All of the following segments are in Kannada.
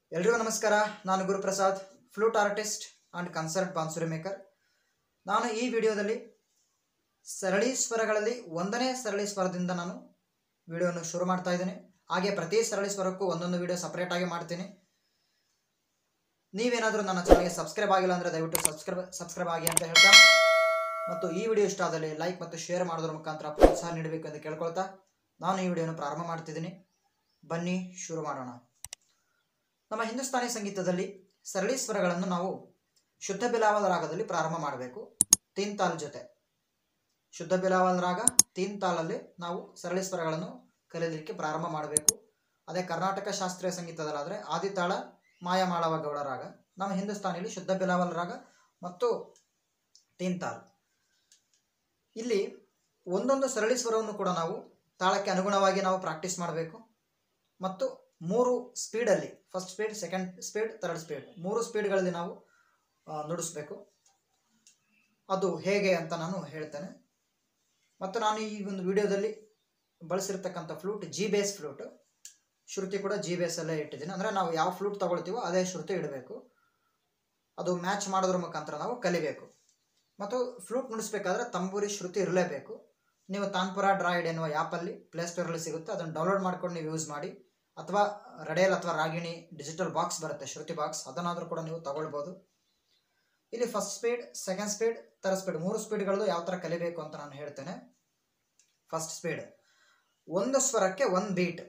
ಎಲ್ರಿಗೂ ನಮಸ್ಕಾರ ನಾನು Guruprasad flute artist and concert bansuri maker ನಾನು ಈ ವಿಡಿಯೋದಲ್ಲಿ ಸರಳಿ ಸ್ವರಗಳಲ್ಲಿ ಒಂದನೇ ಸರಳಿ ಸ್ವರದಿಂದ ನಾನು ವಿಡಿಯೋವನ್ನು ಶುರು ಮಾಡ್ತಾ ಇದ್ದೀನಿ ಹಾಗೆ ಪ್ರತಿ ಸರಳಿ ಸ್ವರಕ್ಕೂ ಒಂದೊಂದು ವಿಡಿಯೋ ಸಪ್ರೇಟಾಗಿ ಮಾಡ್ತೀನಿ ನೀವೇನಾದರೂ ನನ್ನ ಚಾನಲ್ಗೆ ಸಬ್ಸ್ಕ್ರೈಬ್ ಆಗಿಲ್ಲ ಅಂದರೆ ದಯವಿಟ್ಟು ಸಬ್ಸ್ಕ್ರೈಬ್ ಸಬ್ಸ್ಕ್ರೈಬ್ ಆಗಿ ಅಂತ ಹೇಳ್ತಾ ಮತ್ತು ಈ ವಿಡಿಯೋ ಇಷ್ಟ ಆದಲ್ಲಿ ಲೈಕ್ ಮತ್ತು ಶೇರ್ ಮಾಡೋದ್ರ ಮುಖಾಂತರ ಪ್ರೋತ್ಸಾಹ ನೀಡಬೇಕು ಎಂದು ಕೇಳ್ಕೊಳ್ತಾ ನಾನು ಈ ವಿಡಿಯೋನ ಪ್ರಾರಂಭ ಮಾಡ್ತಿದ್ದೀನಿ ಬನ್ನಿ ಶುರು ಮಾಡೋಣ ನಮ್ಮ ಹಿಂದೂಸ್ತಾನಿ ಸಂಗೀತದಲ್ಲಿ ಸರಳಿ ಸ್ವರಗಳನ್ನು ನಾವು ಶುದ್ಧ ಬಿಲಾವಲ್ ರಾಗದಲ್ಲಿ ಪ್ರಾರಂಭ ಮಾಡಬೇಕು ತೀನ್ ತಾಲ್ ಜೊತೆ ಶುದ್ಧ ಬಿಲಾವಲ್ ರಾಗ ತೀನ್ ತಾಲಲ್ಲಿ ನಾವು ಸರಳಿ ಸ್ವರಗಳನ್ನು ಕಲೀಲಿಕ್ಕೆ ಪ್ರಾರಂಭ ಮಾಡಬೇಕು ಅದೇ ಕರ್ನಾಟಕ ಶಾಸ್ತ್ರೀಯ ಸಂಗೀತದಲ್ಲಾದರೆ ಆದಿತಾಳ ಮಾಯಮಾಳವ ಗೌಡ ರಾಗ ನಮ್ಮ ಹಿಂದೂಸ್ತಾನಿಯಲ್ಲಿ ಶುದ್ಧ ಬಿಲಾವಲ್ ರಾಗ ಮತ್ತು ತೀನ್ ತಾಲ್ ಇಲ್ಲಿ ಒಂದೊಂದು ಸರಳಿ ಸ್ವರವನ್ನು ಕೂಡ ನಾವು ತಾಳಕ್ಕೆ ಅನುಗುಣವಾಗಿ ನಾವು ಪ್ರಾಕ್ಟೀಸ್ ಮಾಡಬೇಕು ಮತ್ತು ಮೂರು ಸ್ಪೀಡಲ್ಲಿ first speed second speed third speed ಮೂರು ಸ್ಪೀಡ್ಗಳಲ್ಲಿ ನಾವು ಆ, ನುಡಿಸ್ಬೇಕು ಅದು ಹೇಗೆ ಅಂತ ನಾನು ಹೇಳ್ತೇನೆ ಮತ್ತು ನಾನು ಈ ಒಂದು ವಿಡಿಯೋದಲ್ಲಿ ಬಳಸಿರ್ತಕ್ಕಂಥ ಫ್ಲೂಟ್ ಜಿ ಬೇಸ್ ಫ್ಲೂಟ್ ಶ್ರುತಿ ಕೂಡ ಜಿ ಬೇಸಲ್ಲೇ ಇಟ್ಟಿದ್ದೀನಿ ಅಂದರೆ ನಾವು ಯಾವ ಫ್ಲೂಟ್ ತಗೊಳ್ತೀವೋ ಅದೇ ಶ್ರುತಿ ಇಡಬೇಕು ಅದು ಮ್ಯಾಚ್ ಮಾಡೋದ್ರ ಮುಖಾಂತರ ನಾವು ಕಲಿಬೇಕು ಮತ್ತು ಫ್ಲೂಟ್ ನುಡಿಸ್ಬೇಕಾದ್ರೆ ತಂಬೂರಿ ಶ್ರುತಿ ಇರಲೇಬೇಕು ನೀವು ತಾನ್ಪುರ ಡ್ರಾಯ್ಡ್ ಎನ್ನುವ ಆ್ಯಪಲ್ಲಿ ಪ್ಲೇಸ್ಟೋರಲ್ಲಿ ಸಿಗುತ್ತೆ ಅದನ್ನು ಡೌನ್ಲೋಡ್ ಮಾಡ್ಕೊಂಡು ನೀವು ಯೂಸ್ ಮಾಡಿ ಅಥವಾ ರಡೇಲ್ ಅಥವಾ ರಾಗಿಣಿ ಡಿಜಿಟಲ್ ಬಾಕ್ಸ್ ಬರುತ್ತೆ ಶ್ರುತಿ ಬಾಕ್ಸ್ ಅದನ್ನಾದರೂ ಕೂಡ ನೀವು ತಗೊಳ್ಬೋದು ಇಲ್ಲಿ first speed second speed third speed ಮೂರು ಸ್ಪೀಡ್ಗಳದ್ದು ಯಾವ ಥರ ಕಲಿಬೇಕು ಅಂತ ನಾನು ಹೇಳ್ತೇನೆ ಫಸ್ಟ್ ಸ್ಪೀಡ್ ಒಂದು ಸ್ವರಕ್ಕೆ ಒಂದು ಬೀಟ್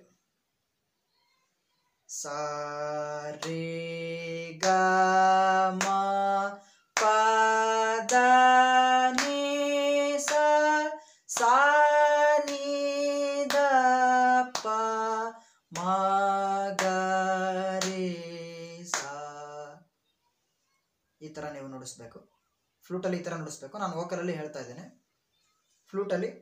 ಸ ರೇ ಗ ಮ ಪ ದ ನಿ ಸ ಸಾ ನಿ ದ ಪ ಮ ಗ ರೇ ಸ ಈ ಥರ ನೀವು ನುಡಿಸ್ಬೇಕು ಫ್ಲೂಟಲ್ಲಿ ಈ ಥರ ನುಡಿಸ್ಬೇಕು ನಾನು ವೋಕಲಲ್ಲಿ ಹೇಳ್ತಾ ಇದ್ದೇನೆ ಫ್ಲೂಟಲ್ಲಿ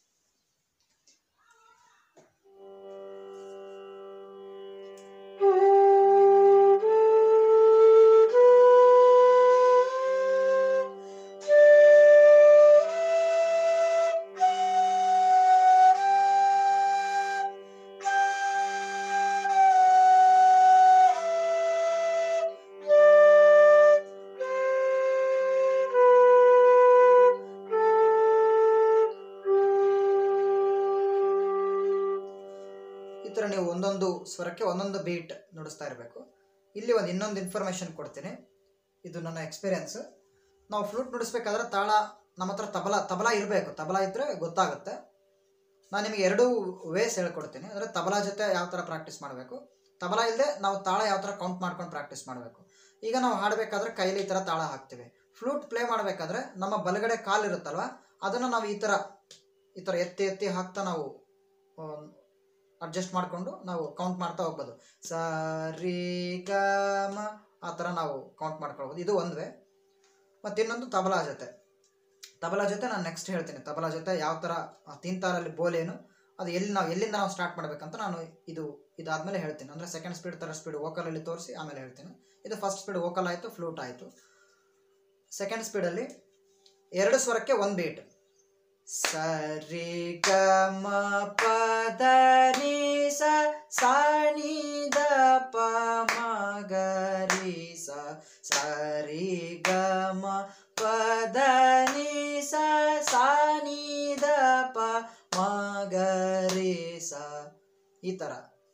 ಈ ಥರ ನೀವು ಒಂದೊಂದು ಸ್ವರಕ್ಕೆ ಒಂದೊಂದು ಬೀಟ್ ನುಡಿಸ್ತಾ ಇರಬೇಕು ಇಲ್ಲಿ ಒಂದು ಇನ್ನೊಂದು ಇನ್ಫಾರ್ಮೇಷನ್ ಕೊಡ್ತೀನಿ ಇದು ನನ್ನ ಎಕ್ಸ್ಪೀರಿಯನ್ಸ್ ನಾವು ಫ್ಲೂಟ್ ನುಡಿಸ್ಬೇಕಾದ್ರೆ ತಾಳ ನಮ್ಮ ಹತ್ರ ತಬಲ ತಬಲ ಇರಬೇಕು ತಬಲ ಇದ್ದರೆ ಗೊತ್ತಾಗುತ್ತೆ ನಾನು ನಿಮಗೆ ಎರಡು ವೇಸ್ ಹೇಳ್ಕೊಡ್ತೀನಿ ಅಂದರೆ ತಬಲಾ ಜೊತೆ ಯಾವ ಥರ ಪ್ರಾಕ್ಟೀಸ್ ಮಾಡಬೇಕು ತಬಲ ಇಲ್ಲದೆ ನಾವು ತಾಳ ಯಾವ ಥರ ಕೌಂಟ್ ಮಾಡ್ಕೊಂಡು ಪ್ರಾಕ್ಟೀಸ್ ಮಾಡಬೇಕು ಈಗ ನಾವು ಹಾಡಬೇಕಾದ್ರೆ ಕೈಲಿ ಈ ಥರ ತಾಳ ಹಾಕ್ತೀವಿ ಫ್ಲೂಟ್ ಪ್ಲೇ ಮಾಡಬೇಕಾದ್ರೆ ನಮ್ಮ ಬಲಗಡೆ ಕಾಲು ಇರುತ್ತಲ್ವ ಅದನ್ನು ನಾವು ಈ ಥರ ಈ ಥರ ಎತ್ತಿ ಎತ್ತಿ ಹಾಕ್ತಾ ನಾವು ಅಡ್ಜಸ್ಟ್ ಮಾಡಿಕೊಂಡು ನಾವು ಕೌಂಟ್ ಮಾಡ್ತಾ ಹೋಗ್ಬೋದು ಸ ರಿ ಗ ಮ ಆ ಥರ ನಾವು ಕೌಂಟ್ ಮಾಡ್ಕೊಳ್ಬೋದು ಇದು ಒಂದು ವೇ ಮತ್ತು ಇನ್ನೊಂದು ತಬಲಾ ಜೊತೆ ತಬಲಾ ಜೊತೆ ನಾನು ನೆಕ್ಸ್ಟ್ ಹೇಳ್ತೀನಿ ತಬಲಾ ಜೊತೆ ಯಾವ ಥರ ತಿಂತಾರಲ್ಲಿ ಬೋಲೇನು ಅದು ಎಲ್ಲಿ ನಾವು ಎಲ್ಲಿಂದ ನಾವು ಸ್ಟಾರ್ಟ್ ಮಾಡಬೇಕಂತ ನಾನು ಇದು ಇದಾದಮೇಲೆ ಹೇಳ್ತೀನಿ ಅಂದರೆ ಸೆಕೆಂಡ್ ಸ್ಪೀಡ್ ಥರ್ಡ್ ಸ್ಪೀಡ್ ವೋಕಲಲ್ಲಿ ತೋರಿಸಿ ಆಮೇಲೆ ಹೇಳ್ತೀನಿ ಇದು ಫಸ್ಟ್ ಸ್ಪೀಡ್ ವೋಕಲ್ ಆಯಿತು ಫ್ಲೂಟ್ ಆಯಿತು ಸೆಕೆಂಡ್ ಸ್ಪೀಡಲ್ಲಿ ಎರಡು ಸ್ವರಕ್ಕೆ ಒಂದು ಬೀಟ್ ಸ ರಿ ಗ ಮ ಪ ದ ನಿ ಸ ಸಾ ನಿ ದ ಪ ಮ ಗ ರಿ ಸ ಸ ರಿ ಗ ಮ ಪ ದ ನಿ ಸ ಸಾ ನಿ ದ ಪ ಮ ಗ ರಿ ಸ ಈ ಥರ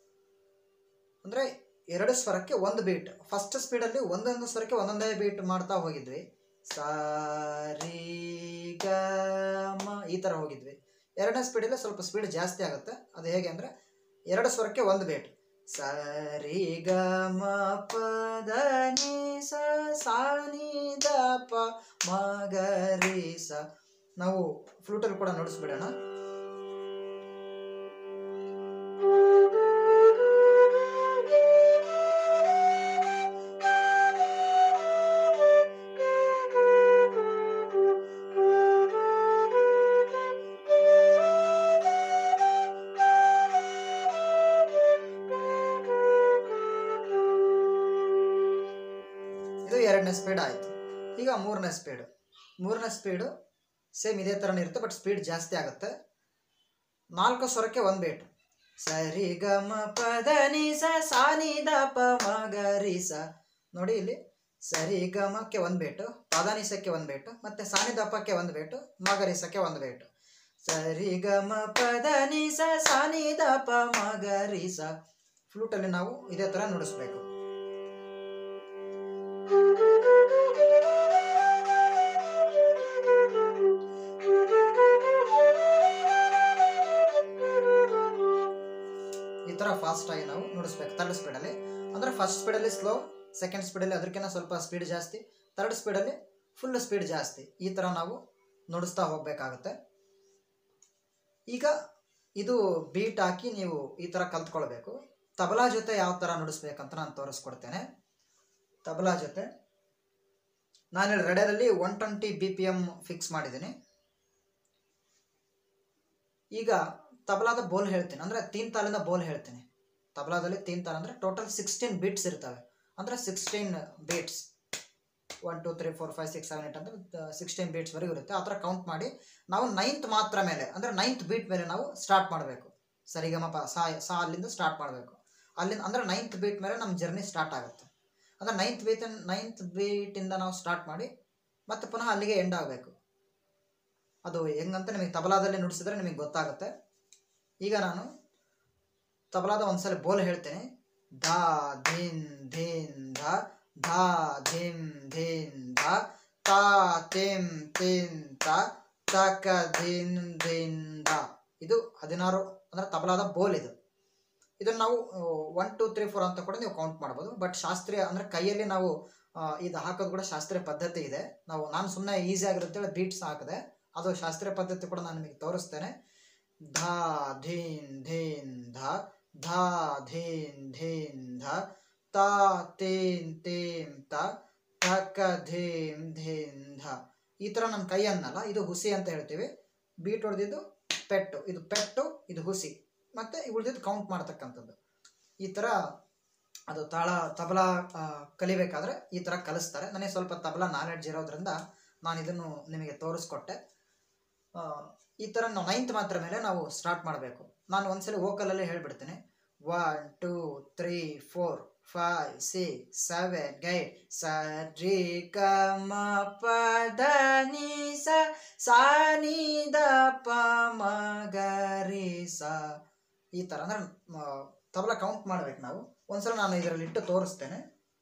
ಅಂದರೆ ಎರಡು ಸ್ವರಕ್ಕೆ ಒಂದು ಬೀಟ್ ಫಸ್ಟ್ ಸ್ಪೀಡಲ್ಲಿ ಒಂದೊಂದು ಸ್ವರಕ್ಕೆ ಒಂದೊಂದೇ ಬೀಟ್ ಮಾಡ್ತಾ ಹೋಗಿದ್ವಿ ಸ ರಿ ಗ ಮ ಈ ಥರ ಹೋಗಿದ್ವಿ ಎರಡನೇ ಸ್ಪೀಡಲ್ಲಿ ಸ್ವಲ್ಪ ಸ್ಪೀಡ್ ಜಾಸ್ತಿ ಆಗುತ್ತೆ ಅದು ಹೇಗೆ ಅಂದರೆ ಎರಡು ಸ್ವರಕ್ಕೆ ಒಂದು ಬೇಟ್ ಸ ರಿ ಗ ಮ ಪ ದ ನಿ ಸ ಸಾ ನಿ ದ ಪ ಮ ಗ ರಿ ಸ ನಾವು ಫ್ಲೂಟಲ್ಲಿ ಕೂಡ ನುಡಿಸ್ಬಿಡೋಣ ಇದು ಎರಡನೇ ಸ್ಪೀಡ್ ಆಯಿತು ಈಗ ಮೂರನೇ ಸ್ಪೀಡು ಮೂರನೇ ಸ್ಪೀಡು ಸೇಮ್ ಇದೇ ಥರನೇ ಇರುತ್ತೆ ಬಟ್ ಸ್ಪೀಡ್ ಜಾಸ್ತಿ ಆಗುತ್ತೆ ನಾಲ್ಕು ಸ್ವರಕ್ಕೆ ಒಂದು ಬೇಟ್ ಸರಿ ಗ ಮ ಪದ ನಿ ಸ ಸಾ ನಿ ದ ಪ ಮ ಗ ರಿ ಸ ನೋಡಿ ಇಲ್ಲಿ ಸರಿ ಗ ಮಕ್ಕೆ ಒಂದು ಬೇಟು ಪದನಿಸಕ್ಕೆ ಒಂದು ಬೇಟು ಮತ್ತೆ ಸಾನಿ ದಪ್ಪಕ್ಕೆ ಒಂದು ಬೇಟು ಮಗರಿಸಕ್ಕೆ ಒಂದು ಬೇಟು ಸರಿ ಗ ಮ ಪದ ನಿ ಸ ಸಾನಿ ದ ಪ ಮಗರಿ ಸ ಫ್ಲೂಟಲ್ಲಿ ನಾವು ಇದೇ ಥರ ನುಡಿಸ್ಬೇಕು ಈ ಥರ ಫಾಸ್ಟಾಗಿ ನಾವು ನುಡಿಸ್ಬೇಕು ತರ್ಡ್ ಸ್ಪೀಡಲ್ಲಿ ಅಂದರೆ ಫಸ್ಟ್ ಸ್ಪೀಡಲ್ಲಿ ಸ್ಲೋ ಸೆಕೆಂಡ್ ಸ್ಪೀಡಲ್ಲಿ ಅದಕ್ಕಿಂತ ಸ್ವಲ್ಪ ಸ್ಪೀಡ್ ಜಾಸ್ತಿ ತರ್ಡ್ ಸ್ಪೀಡಲ್ಲಿ ಫುಲ್ ಸ್ಪೀಡ್ ಜಾಸ್ತಿ ಈ ಥರ ನಾವು ನುಡಿಸ್ತಾ ಹೋಗಬೇಕಾಗುತ್ತೆ ಈಗ ಇದು ಬೀಟ್ ಹಾಕಿ ನೀವು ಈ ಥರ ಕಲ್ತ್ಕೊಳ್ಬೇಕು ತಬಲಾ ಜೊತೆ ಯಾವ ಥರ ನುಡಿಸ್ಬೇಕಂತ ನಾನು ತೋರಿಸ್ಕೊಡ್ತೇನೆ ತಬಲಾ ಜೊತೆ ನಾನು ರೆಡ್ಯದಲ್ಲಿ one twenty B P M fix ಮಾಡಿದ್ದೀನಿ ಈಗ ತಬಲಾದ ಬೋಲ್ ಹೇಳ್ತೀನಿ ಅಂದರೆ ತೀನ್ ತಾಲಿಂದ ಬೋಲ್ ಹೇಳ್ತೀನಿ ತಬಲಾದಲ್ಲಿ ತೀನ್ ತಾಲ್ ಅಂದರೆ ಟೋಟಲ್ ಸಿಕ್ಸ್ಟೀನ್ ಬೀಟ್ಸ್ ಇರ್ತವೆ ಅಂದರೆ sixteen beats one two three four five six seven eight ಅಂದರೆ ಸಿಕ್ಸ್ಟೀನ್ ಬೀಟ್ಸ್ವರೆಗೂ ಇರುತ್ತೆ ಆ ಥರ ಕೌಂಟ್ ಮಾಡಿ ನಾವು ನೈನ್ತ್ ಮಾತ್ರ ಮೇಲೆ ಅಂದರೆ ನೈನ್ತ್ ಬೀಟ್ ಮೇಲೆ ನಾವು ಸ್ಟಾರ್ಟ್ ಮಾಡಬೇಕು ಸರಿಗಮಪ ಸಾ ಸಾ ಅಲ್ಲಿಂದ ಸ್ಟಾರ್ಟ್ ಮಾಡಬೇಕು ಅಲ್ಲಿಂದ ಅಂದರೆ ನೈನ್ತ್ ಬೀಟ್ ಮೇಲೆ ನಮ್ಮ ಜರ್ನಿ ಸ್ಟಾರ್ಟ್ ಆಗುತ್ತೆ ಅಂದರೆ ನೈನ್ತ್ ಬೀಟ್ ನೈನ್ತ್ ಬೀಟಿಂದ ನಾವು ಸ್ಟಾರ್ಟ್ ಮಾಡಿ ಮತ್ತೆ ಪುನಃ ಅಲ್ಲಿಗೆ ಎಂಡ್ ಆಗಬೇಕು ಅದು ಹೆಂಗಂತ ನಿಮಗೆ ತಬಲಾದಲ್ಲಿ ನುಡಿಸಿದ್ರೆ ನಿಮಗೆ ಗೊತ್ತಾಗುತ್ತೆ ಈಗ ನಾನು ತಬಲಾದ ಒಂದ್ಸಲ ಬೋಲ್ ಹೇಳ್ತೇನೆ ಧಾ ಧಿನ್ ಧಿನ್ ಧ ಧಾ ಧಿಮ್ ಧಿನ್ ಧ ತಾ ತಿಮ್ ತಿನ್ ತ ತಕ ಧಿನ್ ಧಿನ್ ಧ ಇದು ಹದಿನಾರು ಅಂದರೆ ತಬಲಾದ ಬೋಲ್ ಇದು ಇದನ್ನು ನಾವು ಒನ್ ಟೂ ತ್ರೀ ಫೋರ್ ಅಂತ ಕೂಡ ನೀವು ಕೌಂಟ್ ಮಾಡ್ಬೋದು ಬಟ್ ಶಾಸ್ತ್ರೀಯ ಅಂದರೆ ಕೈಯಲ್ಲಿ ನಾವು ಆ, ಇದು ಹಾಕೋದು ಕೂಡ ಶಾಸ್ತ್ರೀಯ ಪದ್ಧತಿ ಇದೆ ನಾವು ನಾನು ಸುಮ್ಮನೆ ಈಸಿ ಆಗಿರುತ್ತೆ ಬೀಟ್ಸ್ ಹಾಕಿದೆ ಅದು ಶಾಸ್ತ್ರೀಯ ಪದ್ಧತಿ ಕೂಡ ನಾನು ನಿಮಗೆ ತೋರಿಸ್ತೇನೆ ಧಾ ಧೀನ್ ಧೀನ್ ಧ ಧಾ ಧೀನ್ ಧೀನ್ ಧ ತಾ ತೇನ್ ತೇಮ್ ತ ತಕ ಧೀಮ್ ಧೀನ್ ಧ ಈ ಥರ ನಮ್ಮ ಕೈ ಅನ್ನಲ್ಲ ಇದು ಹುಸಿ ಅಂತ ಹೇಳ್ತೀವಿ ಬೀಟ್ ಹೊಡೆದಿದ್ದು ಪೆಟ್ಟು ಇದು ಪೆಟ್ಟು ಇದು ಹುಸಿ ಮತ್ತು ಉಳಿದಿದ್ದು ಕೌಂಟ್ ಮಾಡ್ತಕ್ಕಂಥದ್ದು ಈ ಥರ ಅದು ತಾಳ ತಬಲಾ ಆ, ಕಲಿಬೇಕಾದ್ರೆ ಈ ಥರ ಕಲಿಸ್ತಾರೆ ನನಗೆ ಸ್ವಲ್ಪ ತಬಲಾ ನಾಲೆಡ್ಜ್ ಇರೋದ್ರಿಂದ ನಾನು ಇದನ್ನು ನಿಮಗೆ ತೋರಿಸ್ಕೊಟ್ಟೆ ಆ, ಈ ಥರ ನಾವು ನೈನ್ತ್ ಮಾತ್ರ ಮೇಲೆ ನಾವು ಸ್ಟಾರ್ಟ್ ಮಾಡಬೇಕು ನಾನು ಒಂದ್ಸಲ ವೋಕಲಲ್ಲೇ ಹೇಳ್ಬಿಡ್ತೀನಿ one two three four five six seven eight ಸ ರಿ ಗ ಮ ಪ ದ ನಿ ಸ ಸಾ ನಿ ದ ಪ ಮ ಗ ರಿ ಸ ಈ ಥರ ಅಂದರೆ ತಬಲ ಕೌಂಟ್ ಮಾಡ್ಬೇಕು ನಾವು ಒಂದ್ಸಲ ನಾನು ಇದರಲ್ಲಿ ಇಟ್ಟು ತೋರಿಸ್ತೇನೆ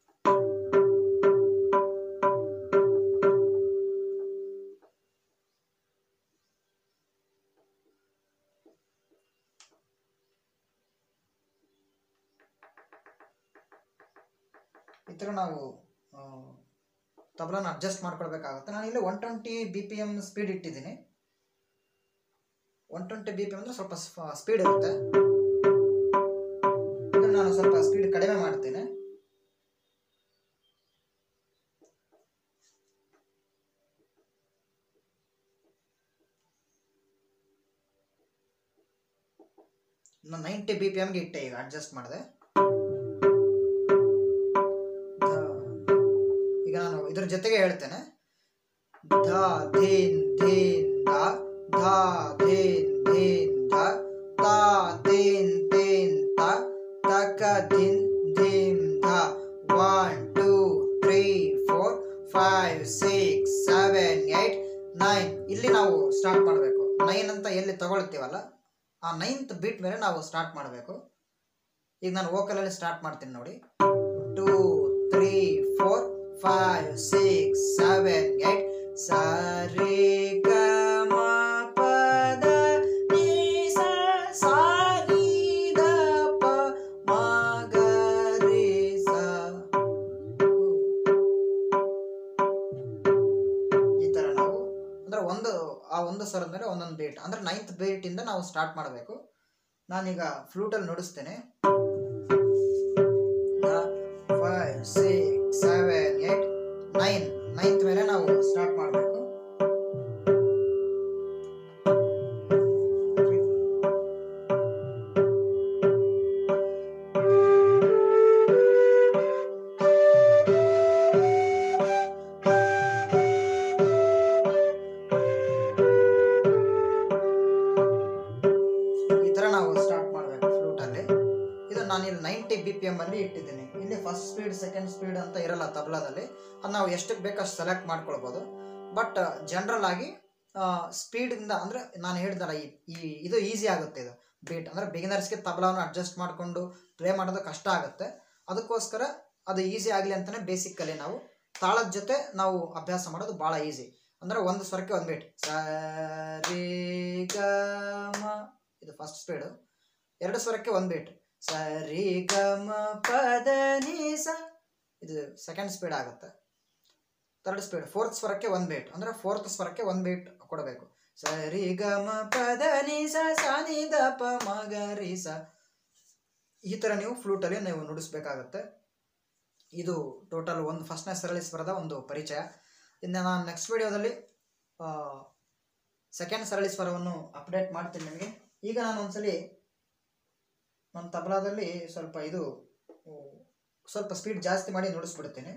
ಈ ಥರ ನಾವು ಆ, ತಬಲನ ಅಡ್ಜಸ್ಟ್ ಮಾಡ್ಕೊಳ್ಬೇಕಾಗುತ್ತೆ ನಾನು ಇಲ್ಲಿ one twenty B P M speed ಇಟ್ಟಿದ್ದೀನಿ one twenty B P M ಅಂದರೆ ಸ್ವಲ್ಪ ಸ್ಪೀಡ್ ಇರುತ್ತೆ ಇದನ್ನು ನಾನು ಸ್ವಲ್ಪ ಸ್ಪೀಡ್ ಕಡಿಮೆ ಮಾಡ್ತೇನೆ ನಾನು ನೈಂಟಿ ಬಿ ಪಿ ಎಮ್ಗೆ ಇಟ್ಟೆ ಈಗ ಅಡ್ಜಸ್ಟ್ ಮಾಡಿದೆ ಈಗ ನಾನು ಇದ್ರ ಜೊತೆಗೆ ಹೇಳ್ತೇನೆ ಧ ಧೀನ್ ಧೀನ್ ಧ ಧ ಧೀನ್ ಧೀನ್ ಧ ತಾ ಧೀನ್ ಧೀನ್ ತ ತಕ ಧಿನ್ ಧೀಮ್ ಧ one two three four five six seven eight nine ಇಲ್ಲಿ ನಾವು ಸ್ಟಾರ್ಟ್ ಮಾಡಬೇಕು ನೈನ್ ಅಂತ ಎಲ್ಲಿ ತಗೊಳ್ತೀವಲ್ಲ ಆ ನೈನ್ತ್ ಬೀಟ್ ಮೇಲೆ ನಾವು ಸ್ಟಾರ್ಟ್ ಮಾಡಬೇಕು ಈಗ ನಾನು ವೋಕಲಲ್ಲಿ ಸ್ಟಾರ್ಟ್ ಮಾಡ್ತೀನಿ ನೋಡಿ two three four five six seven eight ಸರಿ ಗ ಮ ಪ ದ ನಿ ಸ ಸಾ ನಿ ದ ಪ ಮ ಗ ರಿ ಸ ಈ ಥರ ನಾವು ಅಂದ್ರೆ ಒಂದು ಆ ಒಂದು ಸ್ವರದ ಮೇಲೆ ಒಂದೊಂದು ಬೀಟ್ ಅಂದ್ರೆ ನೈನ್ತ್ ಬೀಟ್ ಇಂದ ನಾವು ಸ್ಟಾರ್ಟ್ ಮಾಡಬೇಕು ನಾನೀಗ ಫ್ಲೂಟಲ್ಲಿ ನುಡಿಸ್ತೇನೆ five six seven eight nine ninth ಮೇಲೆ ನಾವು ಸ್ಟಾರ್ಟ್ ಮಾಡಬೇಕು ಈ ಥರ ನಾವು ಸ್ಟಾರ್ಟ್ ಮಾಡಬೇಕು ಫ್ಲೂಟ್ ಸರಿ ಇಟ್ಟಿದ್ದೀನಿ ಇಲ್ಲಿ ಫಸ್ಟ್ ಸ್ಪೀಡ್ ಸೆಕೆಂಡ್ ಸ್ಪೀಡ್ ಅಂತ ಇರಲ್ಲ ತಬಲಾದಲ್ಲಿ ಅದು ನಾವು ಎಷ್ಟಕ್ಕೆ ಬೇಕಷ್ಟು ಸೆಲೆಕ್ಟ್ ಮಾಡ್ಕೊಳ್ಬೋದು ಬಟ್ ಜನರಲ್ ಆಗಿ ಸ್ಪೀಡಿಂದ ಅಂದರೆ ನಾನು ಹೇಳಿದಲ್ಲ ಈ ಈ- ಇದು ಈಸಿ ಆಗುತ್ತೆ ಇದು ಬೀಟ್ ಅಂದರೆ ಬಿಗಿನರ್ಸ್ಗೆ ತಬಲಾವನ್ನು ಅಡ್ಜಸ್ಟ್ ಮಾಡಿಕೊಂಡು ಪ್ಲೇ ಮಾಡೋದು ಕಷ್ಟ ಆಗುತ್ತೆ ಅದಕ್ಕೋಸ್ಕರ ಅದು ಈಸಿ ಆಗಲಿ ಅಂತಲೇ ಬೇಸಿಕ್ಕಲ್ಲಿ ನಾವು ತಾಳದ ಜೊತೆ ನಾವು ಅಭ್ಯಾಸ ಮಾಡೋದು ಭಾಳ ಈಸಿ ಅಂದರೆ ಒಂದು ಸ್ವರಕ್ಕೆ ಒಂದು ಬೀಟ್ ಸ ರಿ ಗ ಮ ಇದು ಫಸ್ಟ್ ಸ್ಪೀಡು ಎರಡು ಸ್ವರಕ್ಕೆ ಒಂದು ಬೀಟ್ ಸ ರಿ ಗ ಮ ಪದ ನಿ ಸ ಇದು ಸೆಕೆಂಡ್ ಸ್ಪೀಡ್ ಆಗುತ್ತೆ ಥರ್ಡ್ ಸ್ಪೀಡ್ ಫೋರ್ತ್ ಸ್ವರಕ್ಕೆ ಒಂದು ಬೀಟ್ ಅಂದರೆ ಫೋರ್ತ್ ಸ್ವರಕ್ಕೆ ಒಂದು ಬೀಟ್ ಕೊಡಬೇಕು ಸ ರಿ ಗ ಮ ಪದ ನಿ ಸ ಸ ನಿ ದ ಪ ಮ ಗ ರಿ ಸ ಈ ಥರ ನೀವು ಫ್ಲೂಟಲ್ಲಿ ನೀವು ನುಡಿಸ್ಬೇಕಾಗತ್ತೆ ಇದು ಟೋಟಲ್ ಒಂದು ಫಸ್ಟ್ನೇ ಸರಳಿ ಸ್ವರದ ಒಂದು ಪರಿಚಯ ಇನ್ನು ನಾನು ನೆಕ್ಸ್ಟ್ ವಿಡಿಯೋದಲ್ಲಿ ಸೆಕೆಂಡ್ ಸರಳಿ ಸ್ವರವನ್ನು ಅಪ್ಡೇಟ್ ಮಾಡ್ತೀನಿ ನಿಮಗೆ ಈಗ ನಾನು ಒಂದ್ಸಲಿ ನನ್ನ ತಬಲಾದಲ್ಲಿ ಸ್ವಲ್ಪ ಇದು ಉ, ಸ್ವಲ್ಪ ಸ್ಪೀಡ್ ಜಾಸ್ತಿ ಮಾಡಿ ನುಡಿಸ್ಬಿಡ್ತೀನಿ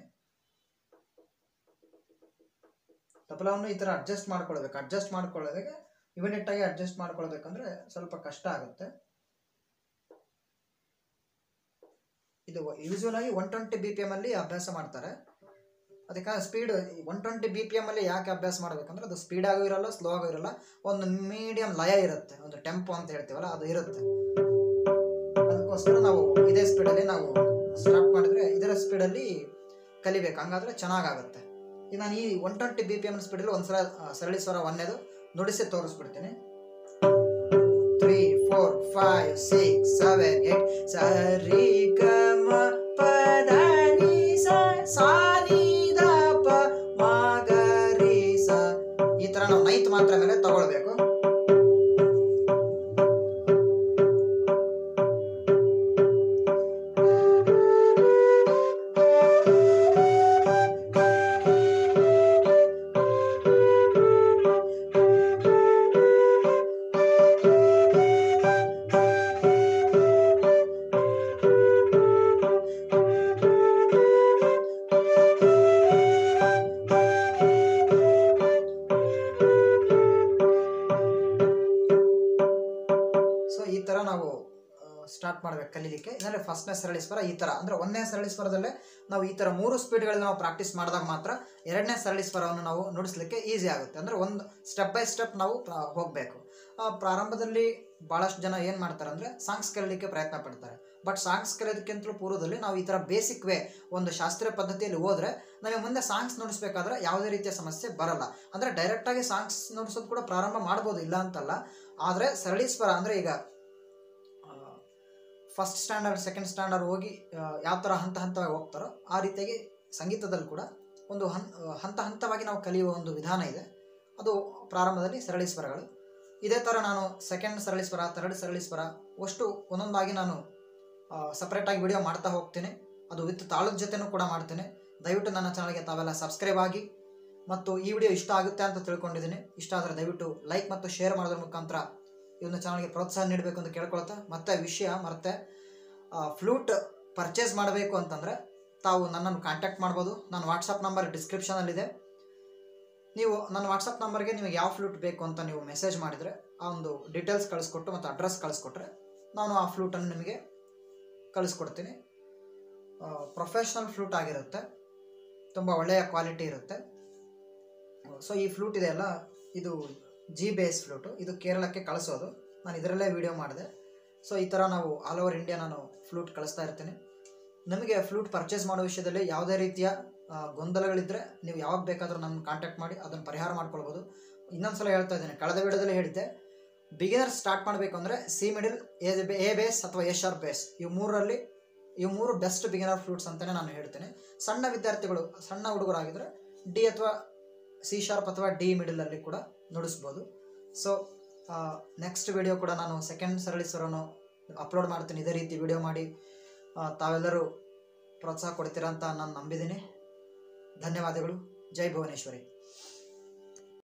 ತಬಲವನ್ನು ಈ ಥರ ಅಡ್ಜಸ್ಟ್ ಮಾಡ್ಕೊಳ್ಬೇಕು ಅಡ್ಜಸ್ಟ್ ಮಾಡ್ಕೊಳ್ಳೋದಕ್ಕೆ ಇಮಿಡಿಯೇಟ್ ಆಗಿ ಅಡ್ಜಸ್ಟ್ ಮಾಡ್ಕೊಳ್ಬೇಕಂದ್ರೆ ಸ್ವಲ್ಪ ಕಷ್ಟ ಆಗುತ್ತೆ ಇದು ಯೂಶುವಲ್ ಆಗಿ one twenty B P M ಅಲ್ಲಿ ಅಭ್ಯಾಸ ಮಾಡ್ತಾರೆ ಅದಕ್ಕೆ speed one twenty B P M ಅಲ್ಲಿ ಯಾಕೆ ಅಭ್ಯಾಸ ಮಾಡ್ಬೇಕಂದ್ರೆ ಅದು ಸ್ಪೀಡ್ ಆಗೋ ಇರಲ್ಲ ಸ್ಲೋ ಆಗೋ ಇರಲ್ಲ ಒಂದು ಮೀಡಿಯಂ ಲಯ ಇರುತ್ತೆ ಒಂದು ಟೆಂಪೋ ಅಂತ ಹೇಳ್ತೀವಲ್ಲ ಅದು ಇರುತ್ತೆ ಅದಕ್ಕೋಸ್ಕರ ನಾವು ಇದೇ ಸ್ಪೀಡಲ್ಲಿ ನಾವು ಸ್ಟಾರ್ಟ್ ಮಾಡಿದ್ರೆ ಇದರ ಸ್ಪೀಡಲ್ಲಿ ಕಲಿಬೇಕು ಹಂಗಾದ್ರೆ ಚೆನ್ನಾಗಾಗುತ್ತೆ ಈಗ ನಾನು ಈ one twenty B P M ಸ್ಪೀಡಲ್ಲಿ ಒಂದ್ಸಲ ಆ, ಸರಳಿ ಸ್ವರ ಒಂದೇದು ನುಡಿಸಿ ತೋರಿಸ್ಬಿಡ್ತೀನಿ three four five six seven eight ಸರಿ ಗ ಮ ಪ ದ ನಿ ಸ ಸಾ ನಿ ದ ಪ ಮ ಗ ರಿ ಸ ಈ ತರ ನಾವು ನೈತ್ ಮಾತ್ರ ಮೇಲೆ ತಗೊಳ್ಬೇಕು ಸೊ ಈ ತರ ನಾವು ಸ್ಟಾರ್ಟ್ ಮಾಡ್ಬೇಕು ಕಲೀಲಿಕ್ಕೆ ಅಂದರೆ ಫಸ್ಟ್ನೇ ಸರಳಿ ಸ್ವರ ಈ ತರ ಅಂದ್ರೆ ಒಂದನೇ ಸರಳಿ ಸ್ವರದಲ್ಲೇ ನಾವು ಈ ತರ ಮೂರು ಸ್ಪೀಡ್ಗಳನ್ನ ನಾವು ಪ್ರಾಕ್ಟೀಸ್ ಮಾಡಿದಾಗ ಮಾತ್ರ ಎರಡನೇ ಸರಳಿ ಸ್ವರವನ್ನು ನಾವು ನುಡಿಸ್ಲಿಕ್ಕೆ ಈಸಿ ಆಗುತ್ತೆ ಅಂದ್ರೆ ಒಂದು ಸ್ಟೆಪ್ ಬೈ ಸ್ಟೆಪ್ ನಾವು ಪ್ರ- ಹೋಗ್ಬೇಕು ಆ, ಪ್ರಾರಂಭದಲ್ಲಿ ಬಹಳಷ್ಟು ಜನ ಏನು ಮಾಡ್ತಾರೆ ಅಂದ್ರೆ ಸಾಂಗ್ಸ್ ಕಲೀಲಿಕ್ಕೆ ಪ್ರಯತ್ನ ಪಡ್ತಾರೆ ಬಟ್ ಸಾಂಗ್ಸ್ ಕಲಿಯೋದಕ್ಕಿಂತಲೂ ಪೂರ್ವದಲ್ಲಿ ನಾವು ಈ ಥರ ಬೇಸಿಕ್ ವೇ ಒಂದು ಶಾಸ್ತ್ರೀಯ ಪದ್ಧತಿಯಲ್ಲಿ ಹೋದ್ರೆ ನಮಗೆ ಮುಂದೆ ಸಾಂಗ್ಸ್ ನುಡಿಸ್ಬೇಕಾದ್ರೆ ಯಾವುದೇ ರೀತಿಯ ಸಮಸ್ಯೆ ಬರಲ್ಲ ಅಂದರೆ ಡೈರೆಕ್ಟಾಗಿ ಸಾಂಗ್ಸ್ ನುಡಿಸೋದು ಕೂಡ ಪ್ರಾರಂಭ ಮಾಡ್ಬೋದು ಇಲ್ಲ ಅಂತಲ್ಲ ಆದರೆ ಸರಳಿ ಸ್ವರ ಅಂದರೆ ಈಗ ಫಸ್ಟ್ ಸ್ಟ್ಯಾಂಡರ್ಡ್ ಸೆಕೆಂಡ್ ಸ್ಟ್ಯಾಂಡರ್ಡ್ ಹೋಗಿ ಯಾವ ಥರ ಹಂತ ಹಂತವಾಗಿ ಹೋಗ್ತಾರೋ ಆ ರೀತಿಯಾಗಿ ಸಂಗೀತದಲ್ಲಿ ಕೂಡ ಒಂದು ಹನ್ ಹಂತ ಹಂತವಾಗಿ ನಾವು ಕಲಿಯುವ ಒಂದು ವಿಧಾನ ಇದೆ ಅದು ಪ್ರಾರಂಭದಲ್ಲಿ ಸರಳಿ ಸ್ವರಗಳು ಇದೇ ಥರ ನಾನು ಸೆಕೆಂಡ್ ಸರಳಿ ಸ್ವರ ಥರ್ಡ್ ಸರಳಿ ಸ್ವರ ಅಷ್ಟು ಒಂದೊಂದಾಗಿ ನಾನು ಸಪ್ರೇಟಾಗಿ ವಿಡಿಯೋ ಮಾಡ್ತಾ ಹೋಗ್ತೀನಿ ಅದು ವಿತ್ ತಾಳದ ಜೊತೆನೂ ಕೂಡ ಮಾಡ್ತೇನೆ ದಯವಿಟ್ಟು ನನ್ನ ಚಾನಲ್ಗೆ ತಾವೆಲ್ಲ ಸಬ್ಸ್ಕ್ರೈಬ್ ಆಗಿ ಮತ್ತು ಈ ವಿಡಿಯೋ ಇಷ್ಟ ಆಗುತ್ತೆ ಅಂತ ತಿಳ್ಕೊಂಡಿದ್ದೀನಿ ಇಷ್ಟ ಆದರೆ ದಯವಿಟ್ಟು ಲೈಕ್ ಮತ್ತು ಶೇರ್ ಮಾಡೋದ್ರ ಮುಖಾಂತರ ಈ ಒಂದು ಚಾನಲ್ಗೆ ಪ್ರೋತ್ಸಾಹ ನೀಡಬೇಕು ಅಂತ ಕೇಳ್ಕೊಳ್ತಾ ಮತ್ತೆ ವಿಷಯ ಮರೆತೆ ಫ್ಲೂಟ್ ಪರ್ಚೇಸ್ ಮಾಡಬೇಕು ಅಂತಂದರೆ ತಾವು ನನ್ನನ್ನು ಕಾಂಟ್ಯಾಕ್ಟ್ ಮಾಡ್ಬೋದು ನನ್ನ ವಾಟ್ಸಪ್ ನಂಬರ್ ಡಿಸ್ಕ್ರಿಪ್ಷನಲ್ಲಿದೆ ನೀವು ನನ್ನ ವಾಟ್ಸಪ್ ನಂಬರ್ಗೆ ನಿಮಗೆ ಯಾವ ಫ್ಲೂಟ್ ಬೇಕು ಅಂತ ನೀವು ಮೆಸೇಜ್ ಮಾಡಿದರೆ ಆ ಒಂದು ಡೀಟೇಲ್ಸ್ ಕಳಿಸ್ಕೊಟ್ಟು ಮತ್ತು ಅಡ್ರೆಸ್ ಕಳಿಸ್ಕೊಟ್ರೆ ನಾನು ಆ ಫ್ಲೂಟನ್ನು ನಿಮಗೆ ಕಳಿಸ್ಕೊಡ್ತೀನಿ ಪ್ರೊಫೆಷ್ನಲ್ ಫ್ಲೂಟ್ ಆಗಿರುತ್ತೆ ತುಂಬ ಒಳ್ಳೆಯ ಕ್ವಾಲಿಟಿ ಇರುತ್ತೆ ಸೊ ಈ ಫ್ಲೂಟ್ ಇದೆಯಲ್ಲ ಇದು ಜಿ ಬೇಸ್ ಫ್ಲೂಟು ಇದು ಕೇರಳಕ್ಕೆ ಕಳಿಸೋದು ನಾನು ಇದರಲ್ಲೇ ವಿಡಿಯೋ ಮಾಡಿದೆ ಸೊ ಈ ಥರ ನಾವು ಆಲ್ ಓವರ್ ಇಂಡಿಯಾ ನಾನು ಫ್ಲೂಟ್ ಕಳಿಸ್ತಾ ಇರ್ತೀನಿ ನಮಗೆ ಫ್ಲೂಟ್ ಪರ್ಚೇಸ್ ಮಾಡೋ ವಿಷಯದಲ್ಲಿ ಯಾವುದೇ ರೀತಿಯ ಆ, ಗೊಂದಲಗಳಿದ್ದರೆ ನೀವು ಯಾವಾಗ ಬೇಕಾದರೂ ನನ್ನ ಕಾಂಟ್ಯಾಕ್ಟ್ ಮಾಡಿ ಅದನ್ನು ಪರಿಹಾರ ಮಾಡ್ಕೊಳ್ಬೋದು ಇನ್ನೊಂದ್ಸಲ ಹೇಳ್ತಾ ಇದ್ದೀನಿ ಕಳೆದ ವಿಡಿಯೋದಲ್ಲಿ ಹೇಳಿದ್ದೆ ಬಿಗಿನರ್ ಸ್ಟಾರ್ಟ್ ಮಾಡಬೇಕು ಅಂದರೆ C middle A A bass ಅಥವಾ ಎ ಶಾರ್ಪ್ ಬೇಸ್ ಇವು ಮೂರರಲ್ಲಿ ಇವು ಮೂರು ಬೆಸ್ಟ್ ಬಿಗಿನರ್ ಫ್ಲೂಟ್ಸ್ ಅಂತಲೇ ನಾನು ಹೇಳ್ತೇನೆ ಸಣ್ಣ ವಿದ್ಯಾರ್ಥಿಗಳು ಸಣ್ಣ ಹುಡುಗರಾಗಿದ್ದರೆ ಡಿ ಅಥವಾ ಸಿ ಶಾರ್ಪ್ ಅಥವಾ ಡಿ ಮಿಡಲಲ್ಲಿ ಕೂಡ ನುಡಿಸ್ಬೋದು ಸೊ ನೆಕ್ಸ್ಟ್ ವಿಡಿಯೋ ಕೂಡ ನಾನು ಸೆಕೆಂಡ್ ಸರಳಿ ಸ್ವರನು ಅಪ್ಲೋಡ್ ಮಾಡ್ತೀನಿ ಇದೇ ರೀತಿ ವಿಡಿಯೋ ಮಾಡಿ ಆ, ತಾವೆಲ್ಲರೂ ಪ್ರೋತ್ಸಾಹ ಕೊಡ್ತೀರಾ ಅಂತ ನಾನು ನಂಬಿದ್ದೀನಿ ಧನ್ಯವಾದಗಳು ಜೈ ಭುವನೇಶ್ವರಿ